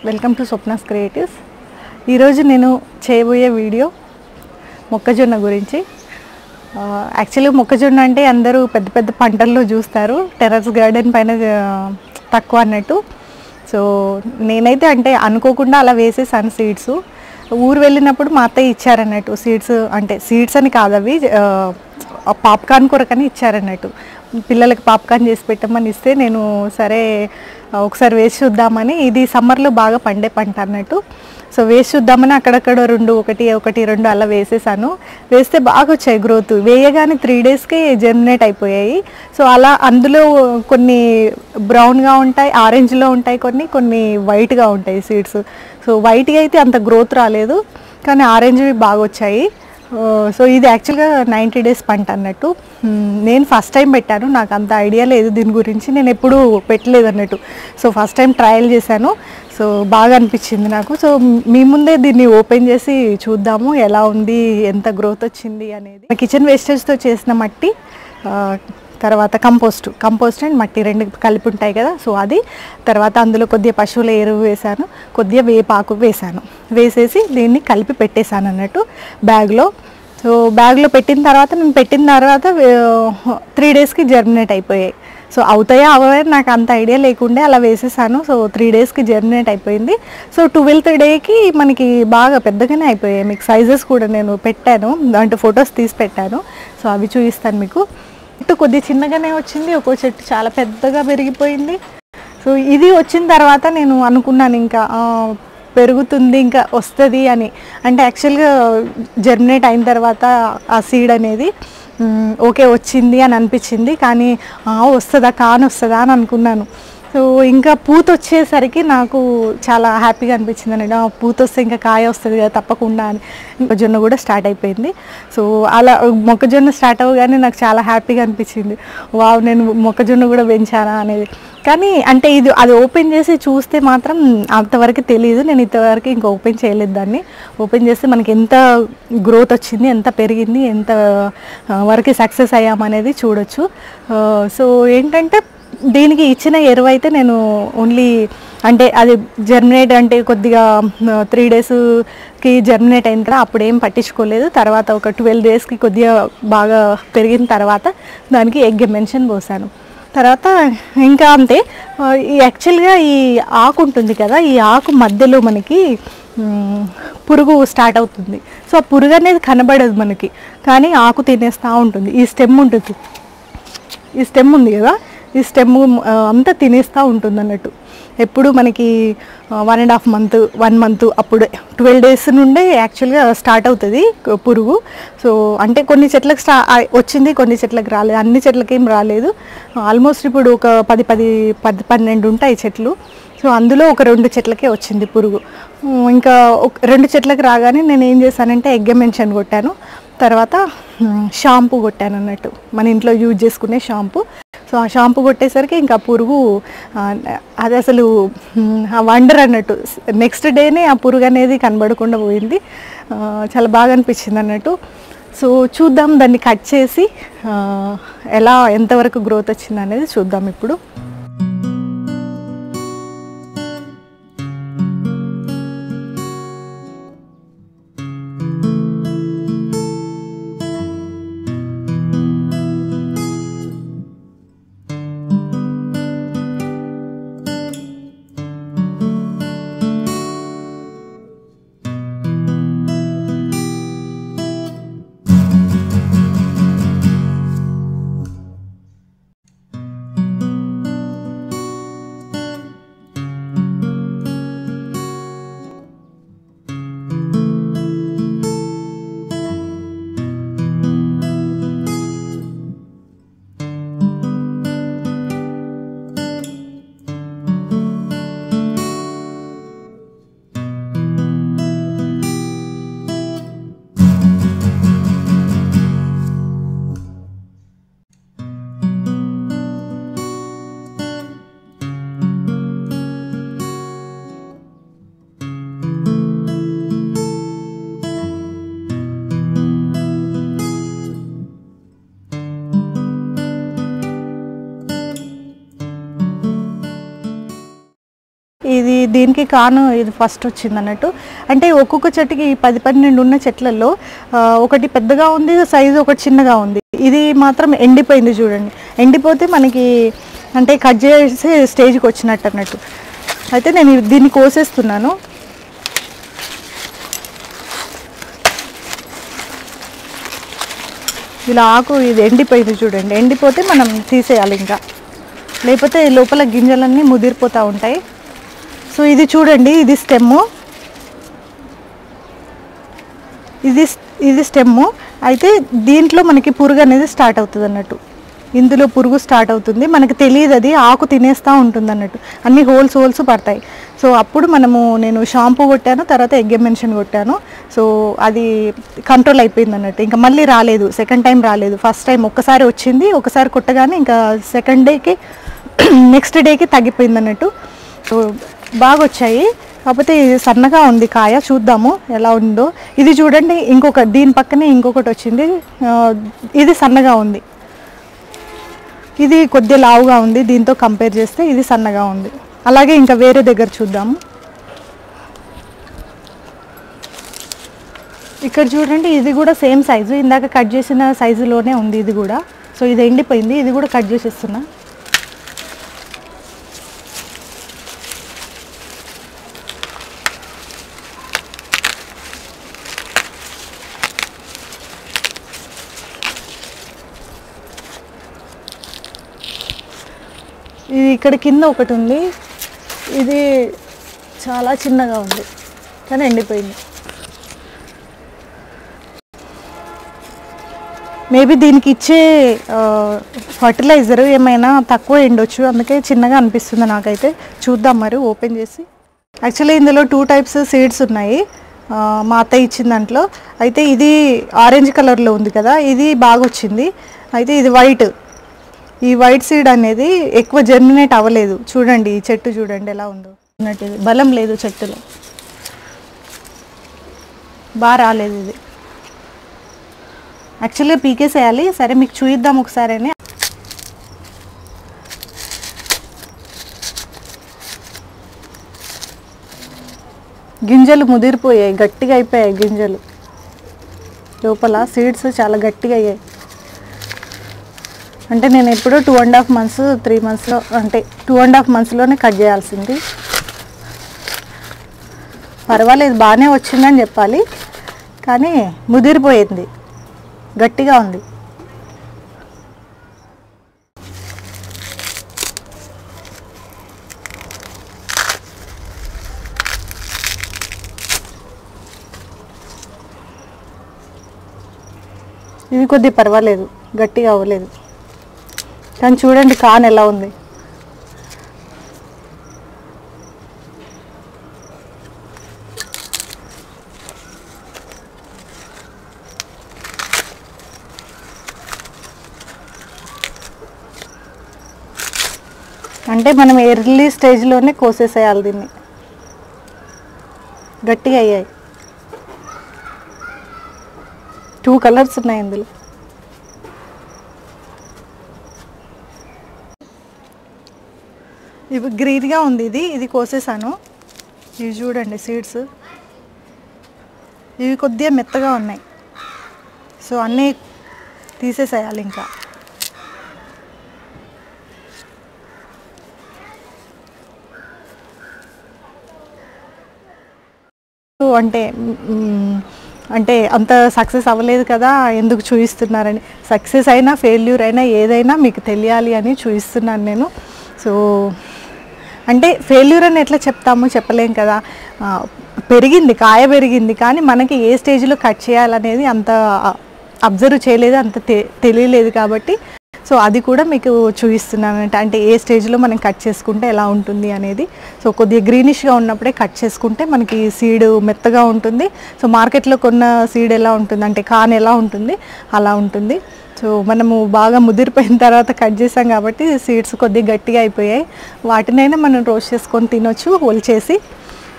welcome to Swapna's creatives ఈరోజు నేను చేయబోయే వీడియో మొక్కజొన్న గురించి యాక్చువల్లీ మొక్కజొన్న అంటే అందరూ పెద్ద పెద్ద పంటల్లో చూస్తారు టెర్రస్ గార్డెన్ పైన ఆ, తక్కువ అన్నట్టు సో నేనైతే అంటే అనుకోకుండా అలా వేసేసాను సీడ్స్ ఊరు వెళ్ళినప్పుడు మా అత్తయ్య ఇచ్చారన్నట్టు సీడ్స్ అంటే సీడ్స్ అని కాదు అవి పాప్కార్న్ కొరకని ఇచ్చారన్నట్టు పిల్లలకి పాప్కార్న్ చేసి పెట్టమని ఇస్తే నేను సరే ఆ, ఒకసారి వేసి చూద్దామని ఇది సమ్మర్లో బాగా పండే పంట అన్నట్టు సో వేసి చూద్దామని అక్కడక్కడ రెండు ఒకటి ఒకటి రెండు అలా వేసేసాను వేస్తే బాగా వచ్చాయి గ్రోత్ వేయగానే త్రీ డేస్కే జర్మినేట్ అయిపోయాయి సో అలా అందులో కొన్ని బ్రౌన్గా ఉంటాయి ఆరెంజ్లో ఉంటాయి కొన్ని కొన్ని వైట్గా ఉంటాయి సీడ్స్ సో వైట్గా అయితే అంత గ్రోత్ రాలేదు కానీ ఆరెంజ్వి బాగా వచ్చాయి ఆ, సో ఇది యాక్చువల్గా నైంటీ డేస్ పంట అన్నట్టు మ్, నేను ఫస్ట్ టైం పెట్టాను నాకు అంత ఐడియా లేదు దీని గురించి నేను ఎప్పుడూ పెట్టలేదు అన్నట్టు సో ఫస్ట్ టైం ట్రయల్ చేశాను సో బాగా అనిపించింది నాకు సో మీ ముందే దీన్ని ఓపెన్ చేసి చూద్దాము ఎలా ఉంది ఎంత గ్రోత్ వచ్చింది అనేది కిచెన్ వేస్టేజ్తో చేసిన మట్టి ఆ, తర్వాత కంపోస్ట్ కంపోస్ట్ అండ్ మట్టి రెండు కలిపి ఉంటాయి కదా సో అది తర్వాత అందులో కొద్దిగా పశువుల ఎరువు వేశాను కొద్దిగా వేపాకు వేశాను వేసేసి దీన్ని కలిపి పెట్టేశాను అన్నట్టు బ్యాగ్లో సో బ్యాగ్లో పెట్టిన తర్వాత నేను పెట్టిన తర్వాత త్రీ డేస్కి జర్మినేట్ అయిపోయాయి సో అవుతాయా అవయా నాకు అంత ఐడియా లేకుండే అలా వేసేసాను సో త్రీ డేస్కి జర్మినేట్ అయిపోయింది సో ట్వెల్త్ డేకి మనకి బాగా పెద్దగానే అయిపోయాయి మీకు సైజెస్ కూడా నేను పెట్టాను అంటే ఫొటోస్ తీసి పెట్టాను సో అవి చూపిస్తాను మీకు చెట్టు కొద్దిగా చిన్నగానే వచ్చింది ఒక్కో చెట్టు చాలా పెద్దగా పెరిగిపోయింది సో ఇది వచ్చిన తర్వాత నేను అనుకున్నాను ఇంకా ఆ, పెరుగుతుంది ఇంకా వస్తుంది అని అంటే యాక్చువల్గా జర్మినేట్ అయిన తర్వాత ఆ సీడ్ అనేది మ్, ఓకే వచ్చింది అని అనిపించింది కానీ ఆ, వస్తుందా కాని వస్తుందా అని అనుకున్నాను సో ఇంకా పూత వచ్చేసరికి నాకు చాలా హ్యాపీగా అనిపించింది అండి పూత వస్తే ఇంకా కాయ వస్తుంది కదా తప్పకుండా అని మొక్కజొన్న కూడా స్టార్ట్ అయిపోయింది సో అలా మొక్కజొన్న స్టార్ట్ అవ్వగానే నాకు చాలా హ్యాపీగా అనిపించింది వావ్ నేను మొక్కజొన్న కూడా పెంచానా అనేది కానీ అంటే ఇది అది ఓపెన్ చేసి చూస్తే మాత్రం అంతవరకు తెలియదు నేను ఇంతవరకు ఇంకా ఓపెన్ చేయలేదు దాన్ని ఓపెన్ చేస్తే మనకి ఎంత గ్రోత్ వచ్చింది ఎంత పెరిగింది ఎంత ఆ, వరకు సక్సెస్ అయ్యామనేది చూడొచ్చు ఆ, సో ఏంటంటే దీనికి ఇచ్చిన ఎరువు అయితే నేను ఓన్లీ అంటే అది జర్మినేట్ అంటే కొద్దిగా త్రీ డేస్కి జర్మినేట్ అయిన తర్వాత అప్పుడు ఏం పట్టించుకోలేదు తర్వాత ఒక ట్వెల్వ్ డేస్కి కొద్దిగా బాగా పెరిగిన తర్వాత దానికి ఎగ్ మెన్షన్ పోసాను తర్వాత ఇంకా అంతే ఆ, ఈ యాక్చువల్గా ఈ ఆకు ఉంటుంది కదా ఈ ఆకు మధ్యలో మనకి మ్, పురుగు స్టార్ట్ అవుతుంది సో ఆ పురుగు అనేది కనబడదు మనకి కానీ ఆకు తినేస్తూ ఉంటుంది ఈ స్టెమ్ ఉంటుంది ఈ స్టెమ్ ఉంది కదా ఈ స్టెమ్ అంతా తినేస్తూ ఉంటుంది అన్నట్టు ఎప్పుడు మనకి one and half month one month అప్పుడు ట్వెల్వ్ డేస్ నుండే యాక్చువల్గా స్టార్ట్ అవుతుంది క- పురుగు సో అంటే కొన్ని చెట్లకు స్టా ఆ- వచ్చింది కొన్ని చెట్లకు రాలేదు అన్ని చెట్లకి ఏం రాలేదు ఆల్మోస్ట్ ఇప్పుడు ఒక పది పది పది పన్నెండు ఉంటాయి చెట్లు సో అందులో ఒక రెండు చెట్లకే వచ్చింది పురుగు ఉమ్, ఇంకా ఒక రెండు చెట్లకు రాగానే నేను ఏం చేశానంటే ఎగ్గ మెన్షన్ కొట్టాను తర్వాత ఉమ్, షాంపూ కొట్టాను అన్నట్టు మన ఇంట్లో యూజ్ చేసుకునే షాంపూ సో ఆ షాంపూ కొట్టేసరికి ఇంకా పురుగు ఆ, అది అసలు ఉమ్, ఆ వండర్ అన్నట్టు నెక్స్ట్ డేనే ఆ పురుగు అనేది కనబడకుండా పోయింది ఆ, చాలా బాగా అనిపించింది అన్నట్టు సో చూద్దాం దాన్ని కట్ చేసి ఆ, ఎలా ఎంతవరకు గ్రోత్ వచ్చింది అనేది చూద్దాం ఇప్పుడు దీనికి కాను ఇది ఫస్ట్ వచ్చింది అన్నట్టు అంటే ఒక్కొక్క చెట్టుకి ఈ పది పన్నెండు ఉన్న చెట్లలో ఆ, ఒకటి పెద్దగా ఉంది సైజు ఒకటి చిన్నగా ఉంది ఇది మాత్రం ఎండిపోయింది చూడండి ఎండిపోతే మనకి అంటే కట్ చేసే స్టేజ్కి వచ్చినట్టు అన్నట్టు అయితే నేను ఇది- దీన్ని కోసేస్తున్నాను ఇలా ఆకు ఇది ఎండిపోయింది చూడండి ఎండిపోతే మనం తీసేయాలి ఇంకా లేకపోతే లోపల గింజలన్నీ ముదిరిపోతూ ఉంటాయి సో ఇది చూడండి ఇది స్టెమ్ ఇది ఇది స్టెమ్ అయితే దీంట్లో మనకి పురుగు అనేది స్టార్ట్ అవుతుంది అన్నట్టు ఇందులో పురుగు స్టార్ట్ అవుతుంది మనకి తెలియదు అది ఆకు తినేస్తూ ఉంటుంది అన్నట్టు అన్ని హోల్స్ హోల్స్ పడతాయి సో అప్పుడు మనము నేను షాంపూ కొట్టాను తర్వాత ఎగ్ మెన్షన్ కొట్టాను సో అది కంట్రోల్ అయిపోయింది అన్నట్టు ఇంకా మళ్ళీ రాలేదు సెకండ్ టైం రాలేదు ఫస్ట్ టైం ఒక్కసారి వచ్చింది ఒకసారి కొట్టగానే ఇంకా సెకండ్ డేకి నెక్స్ట్ డేకి తగ్గిపోయింది అన్నట్టు సో బాగా వచ్చాయి కాకపోతే ఇది సన్నగా ఉంది కాయ చూద్దాము ఎలా ఉందో ఇది చూడండి ఇంకొక దీని పక్కనే ఇంకొకటి వచ్చింది ఆ, ఇది సన్నగా ఉంది ఇది కొద్దిగా లావుగా ఉంది దీంతో కంపేర్ చేస్తే ఇది సన్నగా ఉంది అలాగే ఇంకా వేరే దగ్గర చూద్దాము ఇక్కడ చూడండి ఇది కూడా సేమ్ సైజు ఇందాక కట్ చేసిన సైజులోనే ఉంది ఇది కూడా సో ఇది ఎండిపోయింది ఇది కూడా కట్ చేసేస్తున్నా ఇది ఇక్కడ కింద ఒకటి ఉంది ఇది చాలా చిన్నగా ఉంది కానీ ఎండిపోయింది మేబీ దీనికి ఇచ్చే ఫర్టిలైజర్ ఏమైనా తక్కువ ఎండొచ్చు అందుకే చిన్నగా అనిపిస్తుంది నాకైతే చూద్దాం మరి ఓపెన్ చేసి యాక్చువల్లీ ఇందులో టూ టైప్స్ సీడ్స్ ఉన్నాయి ఆ, మా అత్తయ్య ఇచ్చిన దాంట్లో అయితే ఇది ఆరెంజ్ కలర్లో ఉంది కదా ఇది బాగా వచ్చింది అయితే ఇది వైట్ ఈ వైట్ సీడ్ అనేది ఎక్కువ జర్మినేట్ అవ్వలేదు చూడండి ఈ చెట్టు చూడండి ఎలా ఉందో ఉన్నట్టు ఇది బలం లేదు చెట్టులో బాగా రాలేదు ఇది యాక్చువల్గా పీకేసేయాలి సరే మీకు చూయిద్దాం ఒకసారి అని గింజలు ముదిరిపోయాయి గట్టిగా అయిపోయాయి గింజలు లోపల సీడ్స్ చాలా గట్టిగా అయ్యాయి అంటే నేను ఎప్పుడో two and half months three మంత్స్లో అంటే టూ అండ్ హాఫ్ మంత్స్లోనే కట్ చేయాల్సింది పర్వాలేదు బాగానే వచ్చిందని చెప్పాలి కానీ ముదిరిపోయింది గట్టిగా ఉంది ఇది కొద్దిగా పర్వాలేదు గట్టిగా అవ్వలేదు కానీ చూడండి కాన్ ఎలా ఉంది అంటే మనం ఎర్లీ స్టేజ్లోనే కోసేసేయాలి దీన్ని గట్టిగా అయ్యాయి టూ కలర్స్ ఉన్నాయి ఇందులో ఇవి గ్రీన్గా ఉంది ఇది ఇది కోసేసాను ఇవి చూడండి సీడ్స్ ఇవి కొద్దిగా మెత్తగా ఉన్నాయి సో అన్నీ తీసేసేయాలి ఇంకా అంటే మ్, అంటే అంత సక్సెస్ అవ్వలేదు కదా ఎందుకు చూపిస్తున్నారని సక్సెస్ అయినా ఫెయిల్యూర్ అయినా ఏదైనా మీకు తెలియాలి అని చూపిస్తున్నాను నేను సో అంటే ఫెయిల్యూర్ అని ఎట్లా చెప్తాము చెప్పలేం కదా ఆ, పెరిగింది కాయ పెరిగింది కానీ మనకి ఏ స్టేజ్లో కట్ చేయాలనేది అంత అబ్జర్వ్ చేయలేదు అంత తె- తెలియలేదు కాబట్టి సో అది కూడా మీకు చూపిస్తున్నాను అంటే అంటే ఏ స్టేజ్లో మనం కట్ చేసుకుంటే ఎలా ఉంటుంది అనేది సో కొద్దిగా గ్రీనిష్గా ఉన్నప్పుడే కట్ చేసుకుంటే మనకి సీడ్ మెత్తగా ఉంటుంది సో మార్కెట్లో కొన్న సీడ్ ఎలా ఉంటుంది అంటే కాన్ ఎలా ఉంటుంది అలా ఉంటుంది సో మనము బాగా ముదిరిపోయిన తర్వాత కట్ చేసాం కాబట్టి సీడ్స్ కొద్దిగా గట్టిగా అయిపోయాయి వాటినైనా మనం రోస్ట్ చేసుకొని తినొచ్చు ఒలిచేసి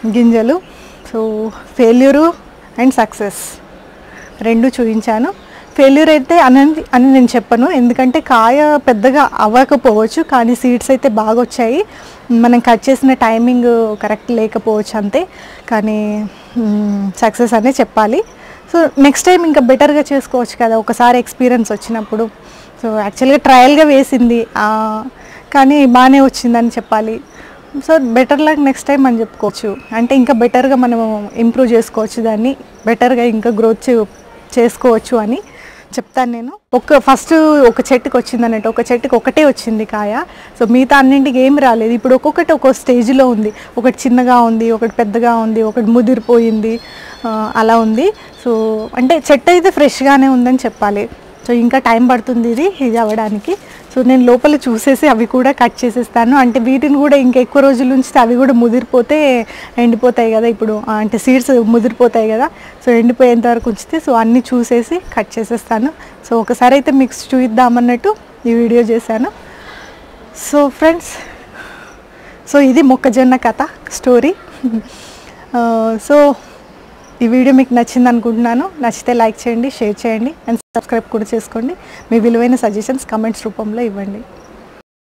గింజలు సో ఫెయిల్యూరు అండ్ సక్సెస్ రెండు చూపించాను ఫెయిల్యూర్ అయితే అని అని నేను చెప్పను ఎందుకంటే కాయ పెద్దగా అవ్వకపోవచ్చు కానీ సీడ్స్ అయితే బాగా వచ్చాయి మనం కట్ చేసిన టైమింగ్ కరెక్ట్ లేకపోవచ్చు అంతే కానీ సక్సెస్ అనే చెప్పాలి సో నెక్స్ట్ టైం ఇంకా బెటర్గా చేసుకోవచ్చు కదా ఒకసారి ఎక్స్పీరియన్స్ వచ్చినప్పుడు సో యాక్చువల్గా ట్రయల్గా వేసింది ఆ, కానీ బాగానే వచ్చిందని చెప్పాలి సో బెటర్ లాగా నెక్స్ట్ టైం అని చెప్పుకోవచ్చు అంటే ఇంకా బెటర్గా మనం ఇంప్రూవ్ చేసుకోవచ్చు దాన్ని బెటర్గా ఇంకా గ్రోత్ చేసుకోవచ్చు అని చెప్తాను నేను ఒక ఫస్ట్ ఒక చెట్టుకి వచ్చింది అన్నట్టు ఒక చెట్టుకి ఒకటే వచ్చింది కాయ సో మిగతా అన్నింటికి ఏం రాలేదు ఇప్పుడు ఒక్కొక్కటి ఒక్కో స్టేజ్లో ఉంది ఒకటి చిన్నగా ఉంది ఒకటి పెద్దగా ఉంది ఒకటి ముదిరిపోయింది ఆ, అలా ఉంది సో అంటే చెట్టు అయితే ఫ్రెష్గానే ఉందని చెప్పాలి సో ఇంకా టైం పడుతుంది ఇది ఇది అవ్వడానికి సో నేను లోపల చూసేసి అవి కూడా కట్ చేసేస్తాను అంటే వీటిని కూడా ఇంకా ఎక్కువ రోజుల ఉంచితే అవి కూడా ముదిరిపోతే ఎండిపోతాయి కదా ఇప్పుడు ఆ, అంటే సీడ్స్ ముదిరిపోతాయి కదా సో ఎండిపోయేంత వరకు ఉంచితే సో అన్నీ చూసేసి కట్ చేసేస్తాను సో ఒకసారి అయితే మీకు చూద్దామన్నట్టు ఈ వీడియో చేశాను సో ఫ్రెండ్స్ సో ఇది మొక్కజొన్న కథ స్టోరీ సో ఈ వీడియో మీకు నచ్చింది అనుకుంటున్నాను నచ్చితే లైక్ చేయండి షేర్ చేయండి అండ్ సబ్స్క్రైబ్ కూడా చేసుకోండి మీ విలువైన సజెషన్స్ కమెంట్స్ రూపంలో ఇవ్వండి